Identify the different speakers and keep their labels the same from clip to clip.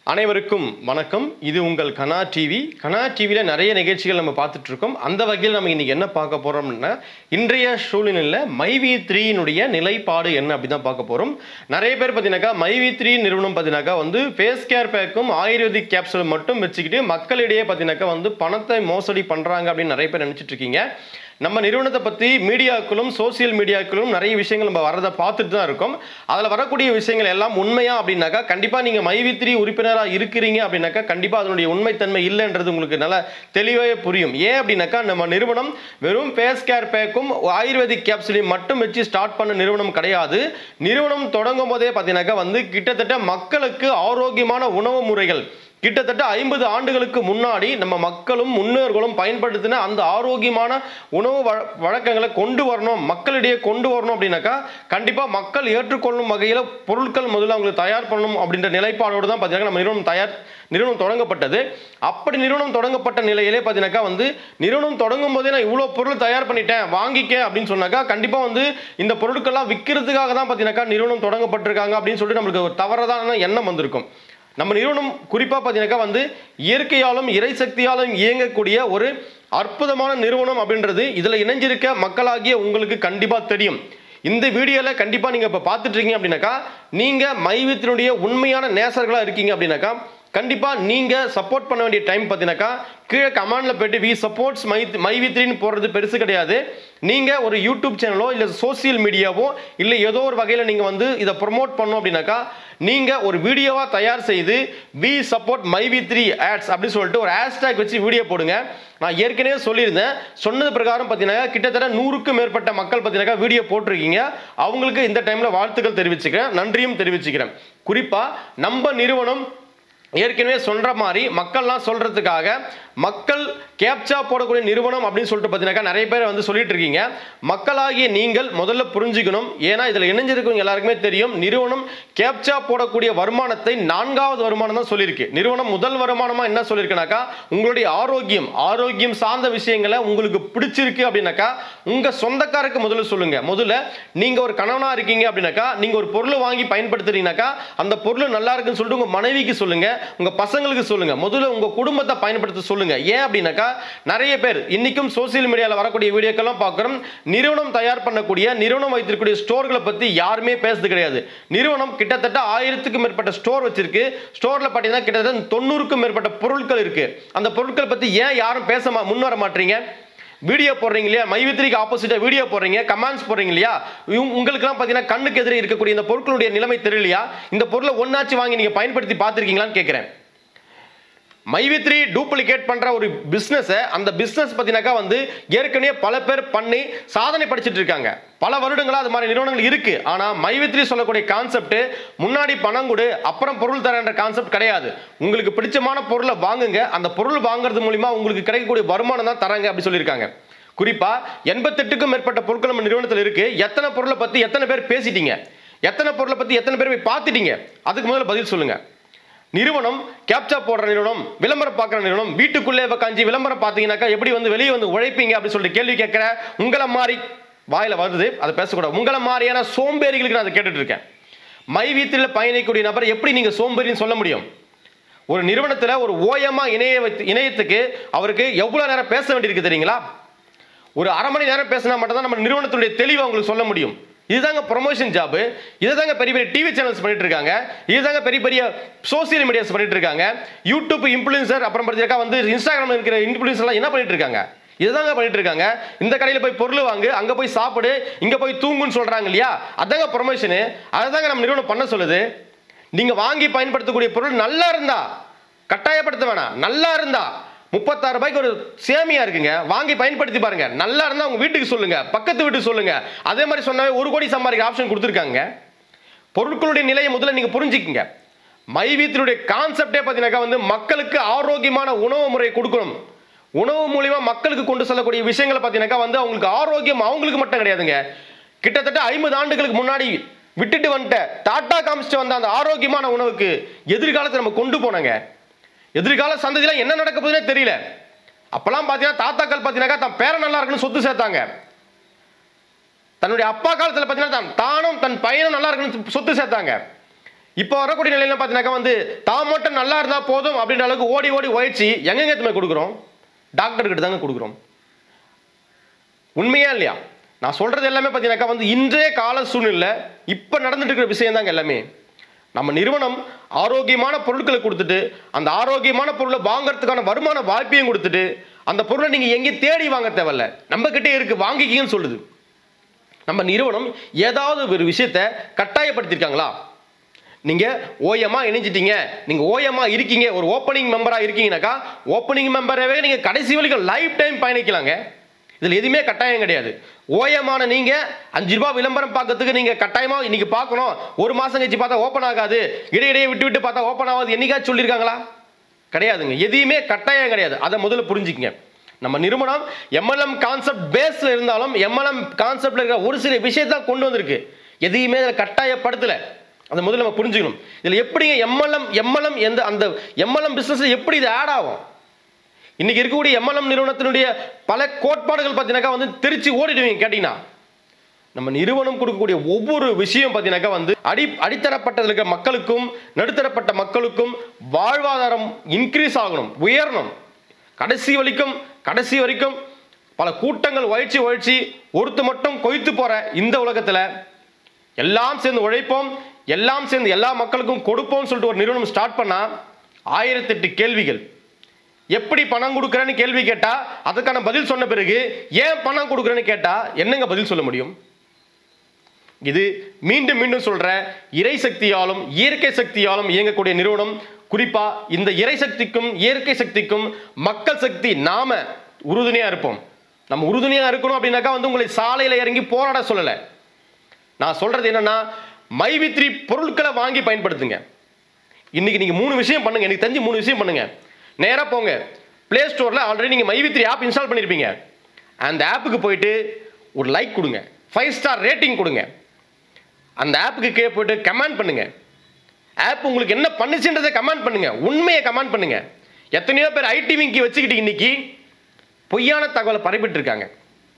Speaker 1: அனைவருக்கும் வணக்கம் இது உங்கள் கனா டிவி கனா டிவியில் நிறைய நிகழ்ச்சிகள் நம்ம பார்த்துட்டு இருக்கோம் அந்த வகையில் நம்ம இன்னைக்கு என்ன பார்க்க போறோம்னா இன்றைய சூழ்நிலையில் மைவி த்ரீனுடைய நிலைப்பாடு என்ன அப்படி தான் பார்க்க போறோம் நிறைய பேர் பார்த்தீங்கன்னாக்கா மைவி த்ரீ நிறுவனம் பார்த்தீங்கன்னாக்கா வந்து ஃபேஸ் கேர் பேக்கும் ஆயுர்வேதிக் கேப்சூல் மட்டும் வச்சுக்கிட்டு மக்களிடையே பார்த்தீங்கன்னாக்கா வந்து பணத்தை மோசடி பண்றாங்க அப்படின்னு நிறைய பேர் நினைச்சிட்டு இருக்கீங்க நம்ம நிறுவனத்தை பற்றி மீடியாக்களும் சோசியல் மீடியாக்களும் நிறைய விஷயங்கள் நம்ம வரதை பார்த்துட்டு தான் இருக்கோம் அதில் வரக்கூடிய விஷயங்கள் எல்லாம் உண்மையா அப்படின்னாக்கா கண்டிப்பாக நீங்கள் மைவித்திரி உறுப்பினராக இருக்கிறீங்க அப்படின்னாக்கா கண்டிப்பாக அதனுடைய உண்மைத்தன்மை இல்லைன்றது உங்களுக்கு நல்லா தெளிவாகவே புரியும் ஏன் அப்படின்னாக்கா நம்ம நிறுவனம் வெறும் ஃபேஸ் கேர் பேக்கும் ஆயுர்வேதிக் கேப்சூலையும் மட்டும் வச்சு ஸ்டார்ட் பண்ண நிறுவனம் கிடையாது நிறுவனம் தொடங்கும் போதே பார்த்தீங்கன்னாக்கா வந்து கிட்டத்தட்ட மக்களுக்கு ஆரோக்கியமான உணவு முறைகள் கிட்டத்தட்ட ஐம்பது ஆண்டுகளுக்கு முன்னாடி நம்ம மக்களும் முன்னோர்களும் பயன்படுத்தின அந்த ஆரோக்கியமான உணவு வழ- வழக்கங்களை கொண்டு வரணும் மக்களிடையே கொண்டு வரணும் அப்படின்னாக்கா கண்டிப்பாக மக்கள் ஏற்றுக்கொள்ளும் வகையில் பொருட்கள் முதல்ல அவங்களுக்கு தயார் பண்ணணும் அப்படின்ற நிலைப்பாடோடு தான் பார்த்தீங்கன்னா நம்ம நிறுவனம் தயார் நிறுவனம் தொடங்கப்பட்டது அப்படி நிறுவனம் தொடங்கப்பட்ட நிலையிலே பார்த்தீங்கன்னாக்கா வந்து நிறுவனம் தொடங்கும் போதே நான் இவ்வளோ பொருள் தயார் பண்ணிட்டேன் வாங்கிக்க அப்படின்னு சொன்னாக்கா கண்டிப்பாக வந்து இந்த பொருட்கள்லாம் விற்கிறதுக்காக தான் பார்த்தீங்கன்னாக்கா நிறுவனம் தொடங்கப்பட்டிருக்காங்க அப்படின்னு சொல்லிட்டு நம்மளுக்கு ஒரு தவறான எண்ணம் வந்திருக்கும் நம்ம நிறுவனம் குறிப்பாக பார்த்தீங்கன்னாக்கா வந்து இயற்கையாலும் இறைசக்தியாலும் இயங்கக்கூடிய ஒரு அற்புதமான நிறுவனம் அப்படின்றது இதில் இணைஞ்சிருக்க மக்களாகிய உங்களுக்கு கண்டிப்பாக தெரியும் இந்த வீடியோவில் கண்டிப்பாக நீங்கள் இப்போ பார்த்துட்டு இருக்கீங்க அப்படின்னாக்கா நீங்கள் மைவித்தினுடைய உண்மையான நேசர்களாக இருக்கீங்க அப்படின்னாக்கா கண்டிப்பாக நீங்கள் சப்போர்ட் பண்ண வேண்டிய டைம் பார்த்தீங்கன்னாக்கா கீழே கமெண்டில் போயிட்டு வி சப்போர்ட்ஸ் மை மைவித்ரின்னு போடுறது பெருசு கிடையாது நீங்கள் ஒரு யூடியூப் சேனலோ இல்லை சோஷியல் மீடியாவோ இல்லை ஏதோ ஒரு வகையில் நீங்கள் வந்து இதை ப்ரொமோட் பண்ணோம் அப்படின்னாக்கா நீங்கள் ஒரு வீடியோவாக தயார் செய்து we support MyV three ads அப்படின்னு சொல்லிட்டு ஒரு ஹேஷ்டேக் வச்சு வீடியோ போடுங்க நான் ஏற்கனவே சொல்லியிருந்தேன் சொன்னது பிரகாரம் பார்த்தீங்கன்னா கிட்டத்தட்ட நூறுக்கும் மேற்பட்ட மக்கள் பார்த்தீங்கன்னா வீடியோ போட்டிருக்கீங்க அவங்களுக்கு இந்த டைமில் வாழ்த்துக்கள் தெரிவிச்சுக்கிறேன் நன்றியும் தெரிவிச்சுக்கிறேன் குறிப்பாக நம்ம நிறுவனம் ஏற்கனவே சொல்ற மாதிரி மக்கள்லாம் சொல்றதுக்காக மக்கள் கேப்சா போடக்கூடிய நிறுவனம் அப்படின்னு சொல்லிட்டு பார்த்தீங்கன்னாக்கா நிறைய பேர் வந்து சொல்லிட்டு இருக்கீங்க மக்களாகிய நீங்கள் முதல்ல புரிஞ்சுக்கணும் ஏன்னா இதில் இணைஞ்சிருக்கவங்க எல்லாருக்குமே தெரியும் நிறுவனம் கேப்சா போடக்கூடிய வருமானத்தை நான்காவது வருமானம் தான் சொல்லியிருக்கு நிறுவனம் முதல் வருமானமா என்ன சொல்லியிருக்குனாக்கா உங்களுடைய ஆரோக்கியம் ஆரோக்கியம் சார்ந்த விஷயங்களை உங்களுக்கு பிடிச்சிருக்கு அப்படின்னாக்கா உங்க சொந்தக்காருக்கு முதல்ல சொல்லுங்க முதல்ல நீங்க ஒரு கணவனா இருக்கீங்க அப்படின்னாக்கா நீங்க ஒரு பொருளை வாங்கி பயன்படுத்துறீங்கனாக்கா அந்த பொருள் நல்லா இருக்குன்னு சொல்லிட்டு உங்க மனைவிக்கு சொல்லுங்க உங்க பசங்களுக்கு சொல்லுங்க முதல்ல உங்க குடும்பத்தை பயன்படுத்த சொல்லுங்க ஏன் அப்படின்னாக்கா நிறைய பேர் இன்னைக்கும் சோசியல் மீடியால வரக்கூடிய வீடியோக்கெல்லாம் பார்க்குறோம் நிறுவனம் தயார் பண்ணக்கூடிய நிறுவனம் வைத்திருக்கக்கூடிய ஸ்டோர்களை பத்தி யாருமே பேசுறது கிடையாது நிறுவனம் கிட்டத்தட்ட ஆயிரத்துக்கும் மேற்பட்ட ஸ்டோர் வச்சிருக்கு ஸ்டோர்ல பார்த்தீங்கன்னா கிட்டத்தட்ட தொண்ணூறுக்கும் மேற்பட்ட பொருட்கள் இருக்கு அந்த பொருட்கள் பத்தி ஏன் யாரும் பேச மா- முன் வர மாட்டீங்க வீடியோ போடுறீங்க இல்லையா மைவித்திரிக்கு ஆப்போசிட்டா வீடியோ போடுறீங்க கமெண்ட்ஸ் போடுறீங்க இல்லையா உங்களுக்குலாம் பார்த்தீங்கன்னா கண்ணுக்கு எதிரே இருக்கக்கூடிய இந்த பொருட்களுடைய நிலைமை தெரியலையா இந்த பொருளை ஒன்னாச்சு வாங்கி நீங்க பயன்படுத்தி பார்த்துருக்கீங்களான்னு கேட்குறேன் மைவித்ரி டூப்ளிகேட் பண்ற ஒரு பிசினஸ் அந்த பிசினஸ் பார்த்தீங்கன்னாக்கா வந்து ஏற்கனவே பல பேர் பண்ணி சாதனை படிச்சிட்டு இருக்காங்க பல வருடங்களா அது மாதிரி நிறுவனங்கள் இருக்கு ஆனா மைவித்ரி சொல்லக்கூடிய கான்செப்ட் முன்னாடி பணம் கொடு அப்புறம் பொருள் தரேன்ற கான்செப்ட் கிடையாது உங்களுக்கு பிடிச்சமான பொருளை வாங்குங்க அந்த பொருள் வாங்குறது மூலியமா உங்களுக்கு கிடைக்கக்கூடிய வருமானம் தான் தராங்க அப்படி சொல்லியிருக்காங்க குறிப்பா எண்பத்தெட்டுக்கும் மேற்பட்ட பொருட்கள் நம்ம நிறுவனத்தில் இருக்கு எத்தனை பொருளை பத்தி எத்தனை பேர் பேசிட்டீங்க எத்தனை பொருளை பத்தி எத்தனை பேர் போய் பார்த்துட்டீங்க அதுக்கு முதல்ல பதில் சொல்லுங்க நிறுவனம் கேப்சா போடுற நிறுவனம் விளம்பரம் பார்க்குற நிறுவனம் வீட்டுக்குள்ளே உட்காந்து விளம்பரம் பார்த்தீங்கன்னாக்கா எப்படி வந்து வெளியே வந்து உழைப்பீங்க அப்படின்னு சொல்லிட்டு கேள்வி கேட்குற உங்களை மாதிரி வாயில வருது அதை பேசக்கூடாது உங்களை மாதிரியான சோம்பேறிகளுக்கு நான் அதை கேட்டுட்டு இருக்கேன் மை வீட்டில் பயணிக்கக்கூடிய நபர் எப்படி நீங்க சோம்பேறின்னு சொல்ல முடியும் ஒரு நிறுவனத்தில் ஒரு ஓயமா இணைய வைத்து இணையத்துக்கு அவருக்கு எவ்வளவு நேரம் பேச வேண்டியிருக்கு தெரியுங்களா ஒரு அரை மணி நேரம் பேசினா மட்டும் தான் நம்ம நிறுவனத்துடைய தெளிவை உங்களுக்கு சொல்ல முடியும் இதுதாங்க ப்ரொமோஷன் ஜாப் இதுதாங்க பெரிய பெரிய டிவி சேனல்ஸ் பண்ணிட்டு இருக்காங்க இதுதாங்க பெரிய பெரிய சோசியல் மீடியாஸ் பண்ணிட்டு இருக்காங்க யூடியூப் இன்ஃபுளுசர் அப்புறம் பார்த்தீங்கன்னா வந்து இன்ஸ்டாகிராம்ல இருக்கிற இன்ஃபுளுசர் எல்லாம் என்ன பண்ணிட்டு இருக்காங்க இதுதாங்க பண்ணிட்டு இருக்காங்க இந்த கடையில் போய் பொருள் வாங்கு அங்க போய் சாப்பிடு இங்க போய் தூங்குன்னு சொல்றாங்க இல்லையா அதாங்க ப்ரொமோஷனு அதுதாங்க நம்ம நிறுவனம் பண்ண சொல்லுது நீங்க வாங்கி பயன்படுத்தக்கூடிய பொருள் நல்லா இருந்தா கட்டாயப்படுத்த வேணாம் நல்லா இருந்தா முப்பத்தாறு ரூபாய்க்கு ஒரு சேமியா இருக்குங்க வாங்கி பயன்படுத்தி பாருங்க நல்லா இருந்தா உங்க வீட்டுக்கு சொல்லுங்க பக்கத்து வீட்டுக்கு சொல்லுங்க அதே மாதிரி சொன்னாவே ஒரு கோடி சம்பாதிக்கிற ஆப்ஷன் கொடுத்துருக்காங்க பொருட்களுடைய நிலையை முதல்ல நீங்க புரிஞ்சுக்கங்க மை வீட்டினுடைய கான்செப்டே பார்த்தீங்கன்னாக்கா வந்து மக்களுக்கு ஆரோக்கியமான உணவு முறை கொடுக்கணும் உணவு மூலியமா மக்களுக்கு கொண்டு செல்லக்கூடிய விஷயங்களை பார்த்தீங்கன்னாக்கா வந்து அவங்களுக்கு ஆரோக்கியம் அவங்களுக்கு மட்டும் கிடையாதுங்க கிட்டத்தட்ட ஐம்பது ஆண்டுகளுக்கு முன்னாடி விட்டுட்டு வந்துட்ட டாட்டா காமிச்சிட்டு வந்த அந்த ஆரோக்கியமான உணவுக்கு எதிர்காலத்தை நம்ம கொண்டு போனாங்க எதிர்கால சந்ததியில என்ன நடக்க போகுதுன்னே தெரியல அப்பெல்லாம் பார்த்தீங்கன்னா தாத்தாக்கள் பார்த்தீங்கன்னாக்கா தன் பேரன் நல்லா இருக்குன்னு சொத்து சேர்த்தாங்க தன்னுடைய அப்பா காலத்தில் பார்த்தீங்கன்னா தான் தானும் தன் பையனும் நல்லா இருக்குன்னு சொத்து சேர்த்தாங்க இப்போ வரக்கூடிய நிலையில பார்த்தீங்கன்னாக்கா வந்து தான் மட்டும் நல்லா இருந்தா போதும் அப்படின்ற அளவுக்கு ஓடி ஓடி உழைச்சி எங்கெங்க எத்தனை கொடுக்குறோம் டாக்டர் கிட்ட தாங்க கொடுக்குறோம் உண்மையா இல்லையா நான் சொல்றது எல்லாமே பார்த்தீங்கன்னாக்கா வந்து இன்றைய கால சூழ்நிலை இப்போ நடந்துட்டு இருக்கிற விஷயம் தாங்க எல்லாமே நம்ம நிறுவனம் ஆரோக்கியமான பொருட்களை கொடுத்துட்டு அந்த ஆரோக்கியமான பொருளை வாங்குறதுக்கான வருமான வாய்ப்பையும் கொடுத்துட்டு அந்த பொருளை நீங்க எங்கேயும் தேடி வாங்க தேவையில்ல நம்ம கிட்டே இருக்கு வாங்கிக்கிங்கன்னு சொல்லுது நம்ம நிறுவனம் ஏதாவது ஒரு விஷயத்த கட்டாயப்படுத்திருக்காங்களா நீங்க ஓஎம்மா இணைஞ்சிட்டீங்க நீங்க ஓஎம்மா இருக்கீங்க ஒரு ஓப்பனிங் மெம்பரா இருக்கீங்கனாக்கா ஓப்பனிங் மெம்பராகவே நீங்க கடைசி வரைக்கும் லைஃப் டைம் பயணிக்கலாங்க இதுல எதுவுமே கட்டாயம் கிடையாது ஓஎமான நீங்க அஞ்சு ரூபாய் விளம்பரம் பார்க்கறதுக்கு நீங்க கட்டாயமா இன்னைக்கு பார்க்கணும் ஒரு மாசம் கழிச்சு பார்த்தா ஓப்பன் ஆகாது இடையிடையே விட்டு விட்டு பார்த்தா ஓப்பன் ஆகாது என்னைக்காச்சும் சொல்லியிருக்காங்களா கிடையாதுங்க எதையுமே கட்டாயம் கிடையாது அதை முதல்ல புரிஞ்சுக்கங்க நம்ம நிறுவனம் எம்எல்எம் கான்செப்ட் பேஸ்ல இருந்தாலும் எம்எல்எம் கான்செப்ட்ல இருக்கிற ஒரு சில விஷயத்தை கொண்டு வந்திருக்கு எதையுமே அதில் கட்டாயப்படுத்தல அதை முதல்ல நம்ம புரிஞ்சுக்கணும் இதில் எப்படிங்க எம்எல்எம் எம்எல்எம் எந்த அந்த எம்எல்எம் பிசினஸ் எப்படி இது ஆட் ஆகும் இன்னைக்கு இருக்கக்கூடிய எம்எல்எம் நிறுவனத்தினுடைய பல கோட்பாடுகள் பார்த்தீங்கன்னாக்கா வந்து திருச்சி ஓடிடுவீங்க கேட்டீங்கன்னா நம்ம நிறுவனம் கொடுக்கக்கூடிய ஒவ்வொரு விஷயம் பார்த்தீங்கன்னாக்கா வந்து அடி அடித்தரப்பட்டதில் இருக்கிற மக்களுக்கும் நடுத்தரப்பட்ட மக்களுக்கும் வாழ்வாதாரம் இன்க்ரீஸ் ஆகணும் உயரணும் கடைசி வரைக்கும் கடைசி வரைக்கும் பல கூட்டங்கள் உழைச்சி உழைச்சி ஒருத்து மட்டும் கொய்த்து போற இந்த உலகத்துல எல்லாம் சேர்ந்து உழைப்போம் எல்லாம் சேர்ந்து எல்லா மக்களுக்கும் கொடுப்போம்னு சொல்லிட்டு ஒரு நிறுவனம் ஸ்டார்ட் பண்ணா ஆயிரத்தெட்டு கேள்விகள் எப்படி பணம் கொடுக்குறேன்னு கேள்வி கேட்டா அதுக்கான பதில் சொன்ன பிறகு ஏன் பணம் கொடுக்குறேன்னு கேட்டா என்னங்க பதில் சொல்ல முடியும் இது மீண்டும் மீண்டும் சொல்ற இறை சக்தியாலும் இயற்கை சக்தியாலும் இயங்கக்கூடிய நிறுவனம் குறிப்பா இந்த இறை சக்திக்கும் இயற்கை சக்திக்கும் மக்கள் சக்தி நாம உறுதுணையா இருப்போம் நம்ம உறுதுணையா இருக்கணும் அப்படின்னாக்கா வந்து உங்களை சாலையில இறங்கி போராட சொல்லல நான் சொல்றது என்னன்னா மைவித்ரி பொருட்களை வாங்கி பயன்படுத்துங்க இன்னைக்கு நீங்க மூணு விஷயம் பண்ணுங்க எனக்கு தெரிஞ்சு மூணு விஷயம் பண்ணுங்க நேரா போங்க பிளே ஸ்டோர்ல ஆல்ரெடி நீங்க மைவித்ரி ஆப் இன்ஸ்டால் பண்ணிருப்பீங்க அந்த ஆப்புக்கு போயிட்டு ஒரு லைக் கொடுங்க ஃபைவ் ஸ்டார் ரேட்டிங் கொடுங்க அந்த ஆப்புக்கு கீழே போயிட்டு கமெண்ட் பண்ணுங்க ஆப் உங்களுக்கு என்ன பண்ணுச்சுன்றதை கமெண்ட் பண்ணுங்க உண்மையை கமெண்ட் பண்ணுங்க எத்தனையோ பேர் ஐடி விங்கி வச்சுக்கிட்டு இன்னைக்கு பொய்யான தகவலை பரப்பிட்டு இருக்காங்க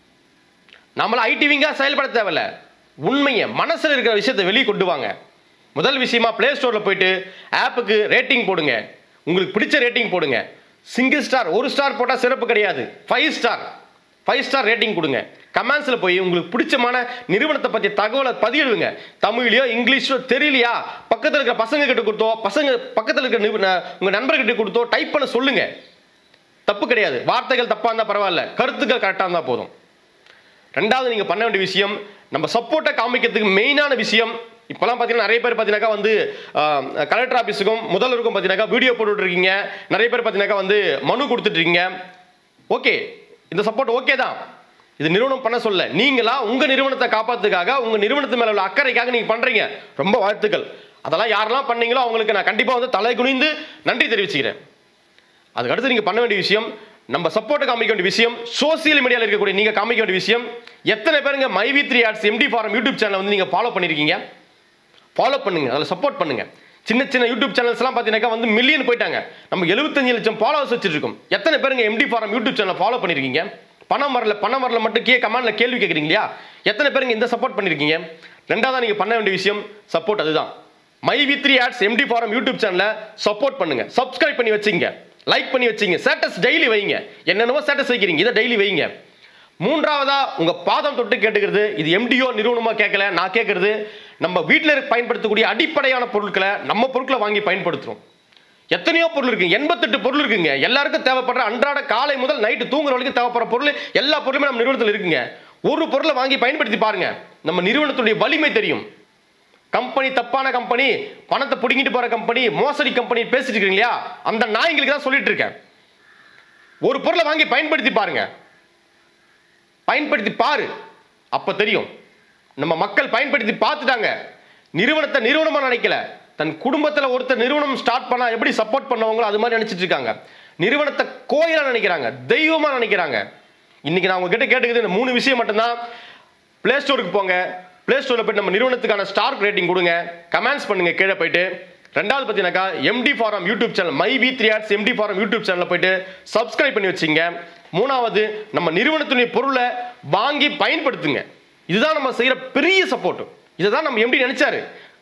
Speaker 1: நம்மள ஐடி விங்கா செயல்பட தேவையில்ல உண்மையை மனசுல இருக்கிற விஷயத்தை வெளியே கொண்டு வாங்க முதல் விஷயமா பிளே ஸ்டோர்ல போயிட்டு ஆப்புக்கு ரேட்டிங் போடுங்க உங்களுக்கு பிடிச்ச ரேட்டிங் போடுங்க சிங்கிள் ஸ்டார் ஒரு ஸ்டார் போட்டால் சிறப்பு கிடையாது five star five star rating கொடுங்க கமெண்ட்ஸில் போய் உங்களுக்கு பிடிச்சமான நிறுவனத்தை பற்றி தகவலை பதிவிடுங்க தமிழ்லையோ இங்கிலீஷோ தெரியலையா பக்கத்தில் இருக்கிற பசங்க கிட்ட கொடுத்தோ பசங்க பக்கத்தில் இருக்கிற நிபு- ந- உங்க நண்பர்கிட்ட கொடுத்தோ டைப் பண்ண சொல்லுங்க தப்பு கிடையாது வார்த்தைகள் தப்பா இருந்தா பரவாயில்ல கருத்துக்கள் கரெக்டாக இருந்தா போதும் ரெண்டாவது நீங்க பண்ண வேண்டிய விஷயம் நம்ம சப்போர்ட்டை காமிக்கிறதுக்கு மெயினான விஷயம் இப்போலாம் பார்த்தீங்கன்னா நிறைய பேர் பார்த்தீங்கன்னாக்கா வந்து கலெக்டர் ஆஃபீஸுக்கும் முதல்வருக்கும் பார்த்தீங்கன்னாக்கா வீடியோ போட்டுட்டு இருக்கீங்க நிறைய பேர் பார்த்தீங்கன்னாக்கா வந்து மனு கொடுத்துட்டு இருக்கீங்க ஓகே இந்த சப்போர்ட் ஓகே தான் இது நிறுவனம் பண்ண சொல்ல நீங்களா உங்க நிறுவனத்தை காப்பாத்துக்காக உங்க நிறுவனத்து மேல உள்ள அக்கறைக்காக நீங்க பண்றீங்க ரொம்ப வாழ்த்துக்கள் அதெல்லாம் யாரெல்லாம் பண்ணீங்களோ அவங்களுக்கு நான் கண்டிப்பா வந்து தலை குனிந்து நன்றி தெரிவிச்சுக்கிறேன் அதுக்கு அடுத்து நீங்க பண்ண வேண்டிய விஷயம் நம்ம சப்போர்ட் காமிக்க வேண்டிய விஷயம் சோசியல் மீடியால இருக்கக்கூடிய நீங்க காமிக்க வேண்டிய விஷயம் எத்தனை பேருங்க MyV three arts MD forum YouTube channel வந்து நீங்க ஃபாலோ பண்ணிருக்கீங்க ஃபாலோ பண்ணுங்க அதில் சப்போர்ட் பண்ணுங்க சின்ன சின்ன யூடியூப் சேனல்ஸ்லாம் பார்த்தீங்கன்னாக்கா வந்து மில்லியன் போயிட்டாங்க நம்ம 75 லட்சம் ஃபாலோவர்ஸ் வச்சிருக்கோம் எத்தனை பேருங்க MD forum YouTube channel follow பண்ணிருக்கீங்க பணம் வரல பணம் வரல மட்டும் கே கமெண்ட்ல கேள்வி கேட்குறீங்க இல்லையா எத்தனை பேருங்க இந்த சப்போர்ட் பண்ணிருக்கீங்க ரெண்டாவதா நீங்க பண்ண வேண்டிய விஷயம் சப்போர்ட் அதுதான் my V three ads MD forum YouTube சேனலை சப்போர்ட் பண்ணுங்க சப்ஸ்கிரைப் பண்ணி வச்சுங்க லைக் பண்ணி வச்சுங்க ஸ்டேட்டஸ் டெய்லி வைங்க என்னென்னவோ ஸ்டேட்டஸ் வைக்கிறீங்க இதை டெய்லி வைங்க மூன்றாவதா உங்க பாதம் தொட்டு கேட்டுக்கிறது இது எம்டிஓ நிறுவனமா கேட்கல நான் கேட்கறது நம்ம வீட்டில் பயன்படுத்தக்கூடிய அடிப்படையான பொருட்களை நம்ம பொருட்களை வாங்கி பயன்படுத்துறோம் எத்தனையோ பொருள் இருக்கு எண்பத்தெட்டு பொருள் இருக்குங்க எல்லாருக்கும் தேவைப்படுற அன்றாட காலை முதல் நைட்டு தூங்குற வரைக்கும் தேவைப்படுற பொருள் எல்லா பொருளுமே நம்ம நிறுவனத்தில் இருக்குங்க ஒரு பொருளை வாங்கி பயன்படுத்தி பாருங்க நம்ம நிறுவனத்துடைய வலிமை தெரியும் கம்பெனி தப்பான கம்பெனி பணத்தை பிடிங்கிட்டு போற கம்பெனி மோசடி கம்பெனி பேசிட்டு இருக்கீங்க இல்லையா அந்த நாய்களுக்கு தான் சொல்லிட்டு இருக்கேன் ஒரு பொருளை வாங்கி பயன்படுத்தி பாருங்க பயன்படுத்தி பாரு அப்ப தெரியும் நம்ம மக்கள் பயன்படுத்தி பார்த்துட்டாங்க நிறுவனத்தை நிறுவனமா நினைக்கல தன் குடும்பத்துல ஒருத்தர் நிறுவனம் ஸ்டார்ட் பண்ணா எப்படி சப்போர்ட் பண்ணவங்களோ அது மாதிரி நினைச்சிட்டு இருக்காங்க நிறுவனத்தை கோயிலா நினைக்கிறாங்க தெய்வமா நினைக்கிறாங்க இன்னைக்கு நான் உங்ககிட்ட கேட்டுக்கிறது இந்த மூணு விஷயம் மட்டும்தான் பிளே ஸ்டோருக்கு போங்க பிளே ஸ்டோரில் போயிட்டு நம்ம நிறுவனத்துக்கான ஸ்டார் ரேட்டிங் கொடுங்க கமெண்ட்ஸ் பண்ணுங்க கீழே போயிட்டு ரெண்டாவது பார்த்தீங்கன்னாக்கா MD forum YouTube channel my V three arts MD forum YouTube சேனலில் போயிட்டு சப்ஸ்கிரைப் பண்ணி வச்சுங்க மூணாவது நம்ம நிறுவனத்துடைய பொருளை வாங்கி பயன்படுத்துங்க இதுதான் நம்ம செய்யற பெரிய சப்போர்ட் இதை தான் நம்ம எம்டி நினைச்சாரு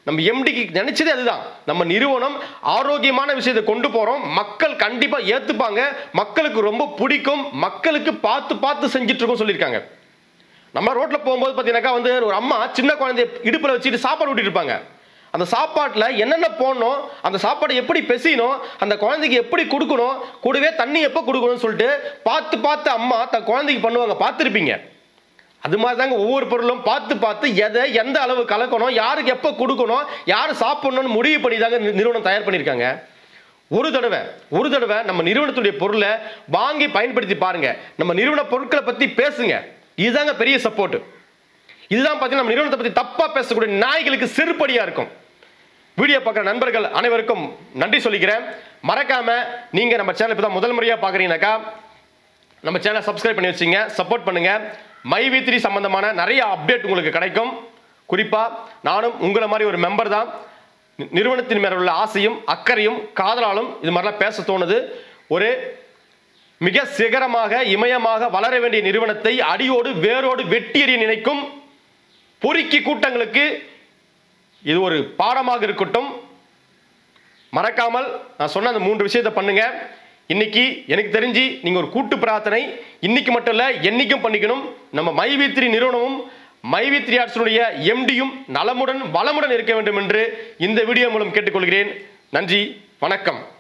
Speaker 1: நம்ம எம்டிக்கு நினைச்சதே அதுதான் நம்ம நிறுவனம் ஆரோக்கியமான விஷயத்தை கொண்டு போறோம் மக்கள் கண்டிப்பா ஏத்துப்பாங்க மக்களுக்கு ரொம்ப பிடிக்கும் மக்களுக்கு பார்த்து பார்த்து செஞ்சுட்டு இருக்கோம் சொல்லியிருக்காங்க நம்ம ரோட்ல போகும்போது பார்த்தீங்கன்னாக்கா வந்து ஒரு அம்மா சின்ன குழந்தைய இடுப்புல வச்சுட்டு சாப்பாடு ஊட்டிட்டு இருப்பாங்க அந்த சாப்பாட்டில் என்னென்ன போடணும் அந்த சாப்பாடை எப்படி பெசியணும் அந்த குழந்தைக்கு எப்படி கொடுக்கணும் கூடவே தண்ணி எப்போ கொடுக்கணும்னு சொல்லிட்டு பார்த்து பார்த்து அம்மா தன் குழந்தைக்கு பண்ணுவாங்க பார்த்துருப்பீங்க அது மாதிரி தாங்க ஒவ்வொரு பொருளும் பார்த்து பார்த்து எதை எந்த அளவு கலக்கணும் யாருக்கு எப்போ கொடுக்கணும் யார் சாப்பிடணும்னு முடிவு பண்ணி தாங்க நி- நிறுவனம் தயார் பண்ணியிருக்காங்க ஒரு தடவை ஒரு தடவை நம்ம நிறுவனத்துடைய பொருளை வாங்கி பயன்படுத்தி பாருங்க நம்ம நிறுவன பொருட்களை பற்றி பேசுங்க இதுதாங்க பெரிய சப்போர்ட் இதுதான் பார்த்தீங்கன்னா நம்ம நிறுவனத்தை பற்றி தப்பாக பேசக்கூடிய நாய்களுக்கு செருப்படியாக இருக்கும் வீடியோ பார்க்குற நண்பர்கள் அனைவருக்கும் நன்றி சொல்லிக்கிறேன் மறக்காம நீங்க நம்ம சேனல் இப்போ தான் முதல் முறையாக பார்க்குறீங்கன்னாக்கா நம்ம சேனலை சப்ஸ்கிரைப் பண்ணி வச்சுங்க சப்போர்ட் பண்ணுங்க மை வி சம்பந்தமான நிறைய அப்டேட் உங்களுக்கு கிடைக்கும் குறிப்பா நானும் உங்களை மாதிரி ஒரு மெம்பர் தான் நி- நிறுவனத்தின் மேல உள்ள ஆசையும் அக்கறையும் காதலாலும் இது மாதிரிலாம் பேச தோணுது ஒரு மிக சிகரமாக இமயமாக வளர வேண்டிய நிறுவனத்தை அடியோடு வேரோடு வெட்டி எறிய நினைக்கும் பொறுக்கி கூட்டங்களுக்கு இது ஒரு பாடமாக இருக்கட்டும் மறக்காமல் நான் சொன்ன அந்த மூன்று விஷயத்தை பண்ணுங்க இன்னைக்கு எனக்கு தெரிஞ்சு நீங்க ஒரு கூட்டு பிரார்த்தனை இன்னைக்கு மட்டும் இல்ல என்னைக்கும் பண்ணிக்கணும் நம்ம மைவித்ரி நிறுவனமும் மைவித்ரி ஆர்ட்ஸுடைய எம்டியும் நலமுடன் வளமுடன் இருக்க வேண்டும் என்று இந்த வீடியோ மூலம் கேட்டுக்கொள்கிறேன் நன்றி வணக்கம்